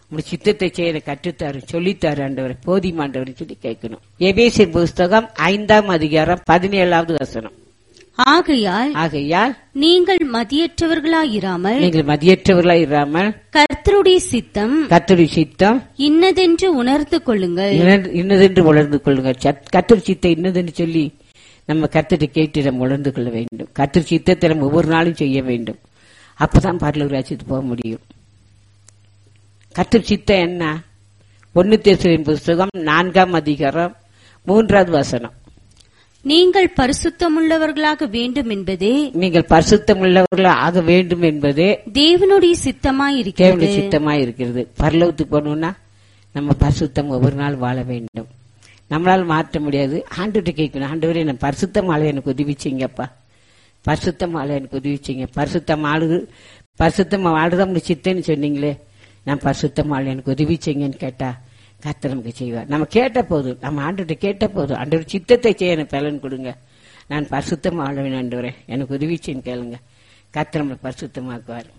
உங்க சித்தத்தை செய்ய எனக்கு கற்றுத்தாரு சொல்லித்தாரு ஆண்டவர் போதிமாண்டவர் சொல்லி கேட்கணும் எபேசியர் புஸ்தகம் ஐந்தாம் அதிகாரம் பதினேழாவது வசனம் ஆகையால் ஆகையால் நீங்கள் மதியற்றவர்களாயிராமல் நீங்கள் மதியற்றவர்களாய் இராமல் கர்த்தருடைய சித்தம் கத்தரி சித்தம் இன்னதென்று உணர்ந்து கொள்ளுங்கள் இன்னது- இன்னதென்று உணர்ந்து கொள்ளுங்க கத்தர் சித்தம் இன்னதென்று சொல்லி நம்ம கத்தரை கேட்டு நம்ம உணர்ந்து கொள்ள வேண்டும் கத்தர் சித்தத்தை நம்ம ஒவ்வொரு நாளும் செய்ய வேண்டும் அப்பதான் பரலூர் ராஜ்யத்துக்கு போக முடியும் கத்தர் சித்தம் என்ன ஒன்னு தேசரின் புஸ்தகம் நான்காம் அதிகாரம் மூன்றாவது வசனம் நீங்கள் பரிசுத்தமுள்ளவர்களாக வேண்டும் என்பதே நீங்கள் பரிசுத்தம் உள்ளவர்களாக ஆக வேண்டும் என்பதே தேவனுடைய சித்தமாயிருக்கிறது தேவனுடைய சித்தமா இருக்கிறது பரலோகத்துக்கு போகணும்னா நம்ம பரிசுத்தம் ஒவ்வொரு நாள் வாழ வேண்டும் நம்மளால மாற்ற முடியாது ஆண்டுகிட்ட கேட்கணும் ஆண்டவரே நான் பரிசுத்தம் ஆள எனக்கு உதவி செய்யுங்கப்பா பரிசுத்தம் ஆள எனக்கு உதவி செய்யுங்க பரிசுத்தம் ஆளு பரிசுத்தம் ஆளுதான் உங்களுக்கு சித்தன்னு சொன்னீங்களே நான் பரிசுத்தம் ஆள எனக்கு உதவி செய்யுங்கன்னு கேட்டா கர்த்தர் நமக்கு செய்வார் நம்ம கேட்ட போதும் நம்ம ஆண்டுகிட்ட கேட்ட போதும் ஆண்டவர் சித்தத்தை செய்ய எனக்கு பலன் கொடுங்க நான் பரிசுத்தம் ஆளுவேன் ஆண்டவரே எனக்கு உதவி செய்யுன்னு கேளுங்க கர்த்தர் நம்மளை பரிசுத்தமாக்குவார்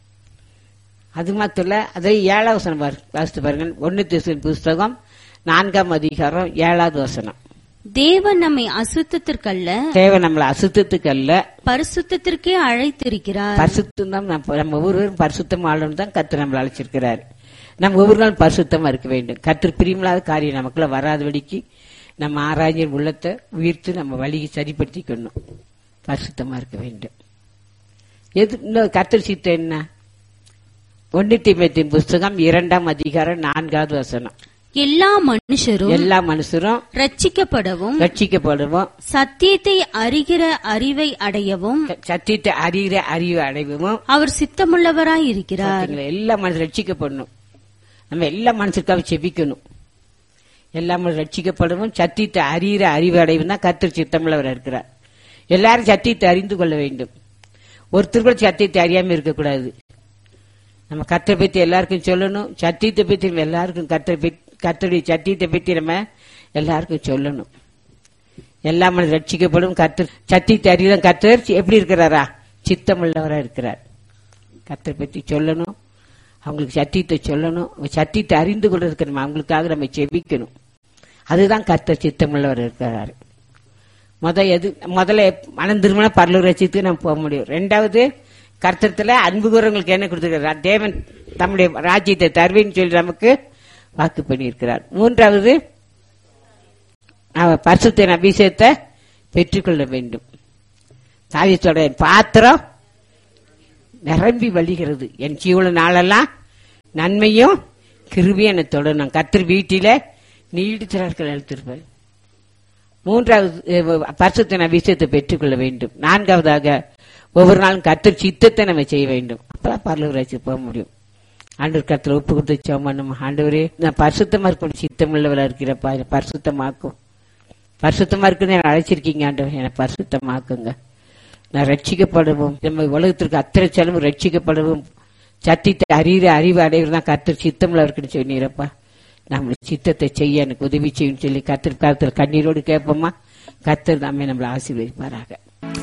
அது மாத்திரம் இல்ல அதை ஏழாவது வசனம் பாரு வாசித்து பாருங்க ஒன்னு திசுவின் புஸ்தகம் நான்காம் அதிகாரம் ஏழாவது வசனம் தேவன் நம்மை அசுத்தத்திற்கல்ல தேவை நம்மளை அசுத்தத்துக்கு அல்ல பரிசுத்தத்திற்கே அழைத்திருக்கிறார் பரிசுத்தம் தான் நம்ம நம்ம ஒவ்வொருவரும் பரிசுத்தம் ஆளுன்னு தான் கத்து நம்மளை அழைச்சிருக்கிறார் நம்ம ஒவ்வொரு நாள் பரிசுத்தமா இருக்க வேண்டும் கத்திர பிரியமில்லாத காரியம் நமக்குள்ள வராதபடிக்கு நம்ம ஆராய்ஞர் உள்ளத்தை உயிர்த்து நம்ம வழியை சரிப்படுத்திக்கணும் பரிசுத்தமா இருக்க வேண்டும் எது இன்னும் கத்தர் சித்தம் என்ன ஒன்னு தீமத்தின் புஸ்தகம் இரண்டாம் அதிகாரம் நான்காவது வசனம் எல்லா மனுஷரும் எல்லா மனுஷரும் ரட்சிக்கப்படவும் ரட்சிக்கப்படுவோம் சத்தியத்தை அறிகிற அறிவை அடையவும் சத்தியத்தை அறிகிற அறிவு அடைவோம் அவர் சித்தமுள்ளவராய் இருக்கிறார் பாத்தீங்களா? எல்லா மனுஷன் ரட்சிக்கப்படணும் நம்ம எல்லா மனுஷருக்காக செபிக்கணும் எல்லா மனுஷன் ரட்சிக்கப்படவும் சத்தியத்தை அறிகிற அறிவு அடைவும் தான் கத்தர் சித்தமுள்ளவர் இருக்கிறார் எல்லாரும் சத்தியத்தை அறிந்து கொள்ள வேண்டும் ஒருத்தர் கூட சத்தியத்தை அறியாம இருக்கக்கூடாது நம்ம கத்தரை பத்தி எல்லாருக்கும் சொல்லணும் சத்தியத்தை பத்தி நம்ம எல்லாருக்கும் கத்தரை கத்தருடைய சத்தியத்தை பத்தி நம்ம எல்லாருக்கும் சொல்லணும் எல்லா மனிதர் ரட்சிக்கப்படும் கத்தர் சத்தியத்தை அறிகிற கத்தர் எப்படி இருக்கிறாரா சித்தமுள்ளவரா இருக்கிறார் கத்தரை பத்தி சொல்லணும் அவங்களுக்கு சத்தியத்தை சொல்லணும் அவங்க சத்தியத்தை அறிந்து கொள்றதுக்கு நம்ம அவங்களுக்காக நம்ம செபிக்கணும் அதுதான் கர்த்தர் சித்தமுள்ளவர் இருக்கிறாரு முத எது முதல்ல மனம் திரும்பினா பரலூர் ரசித்துக்கு நம்ம போக முடியும் ரெண்டாவது கர்த்தத்துல அன்பு கூறவங்களுக்கு என்ன கொடுத்துருக்கிறார் தேவன் தம்முடைய ராஜ்யத்தை தருவேன்னு சொல்லி நமக்கு வாக்கு பண்ணியிருக்கிறார் மூன்றாவது அவன் பரிசுத்தின் அபிஷேகத்தை பெற்றுக்கொள்ள வேண்டும் தாவித்தோட பாத்திரம் நிரம்பி வழிகிறது என் ஜீவன நாளெல்லாம் நன்மையும் கிருபியும் என்னை தொடரும் கத்திர வீட்டில நீடித்த நாட்கள் அழுத்திருப்பார் மூன்றாவது பரிசுத்தின் அபிஷேகத்தை பெற்றுக்கொள்ள வேண்டும் நான்காவதாக ஒவ்வொரு நாளும் கத்தர் சித்தத்தை நம்ம செய்ய வேண்டும் அப்பதான் பரலூராட்சி போக முடியும் ஆண்டவர் கத்துல ஒப்பு கொடுத்து சோம் பண்ணும் ஆண்டவரே நான் பரிசுத்தமா இருக்கணும் சித்தம் உள்ளவளா இருக்கிறப்பா என்னை பரிசுத்தமாக்கும் பரிசுத்தமா இருக்குன்னு என்னை அழைச்சிருக்கீங்க ஆண்டவர் என்னை பரிசுத்தமாக்குங்க நான் ரட்சிக்கப்படவும் நம்ம உலகத்திற்கு அத்தனை செலவு ரட்சிக்கப்படவும் சத்தியத்தை அறிகிற அறிவு அடைவது தான் கத்தர் சித்தம்ல இருக்குன்னு சொன்னீரப்பா நம்ம சித்தத்தை செய்ய எனக்கு உதவி செய்யும் சொல்லி கத்தர் காலத்தில் கண்ணீரோடு கேட்போமா கத்தர் நாமே நம்மளை ஆசீர்வதிப்பாராக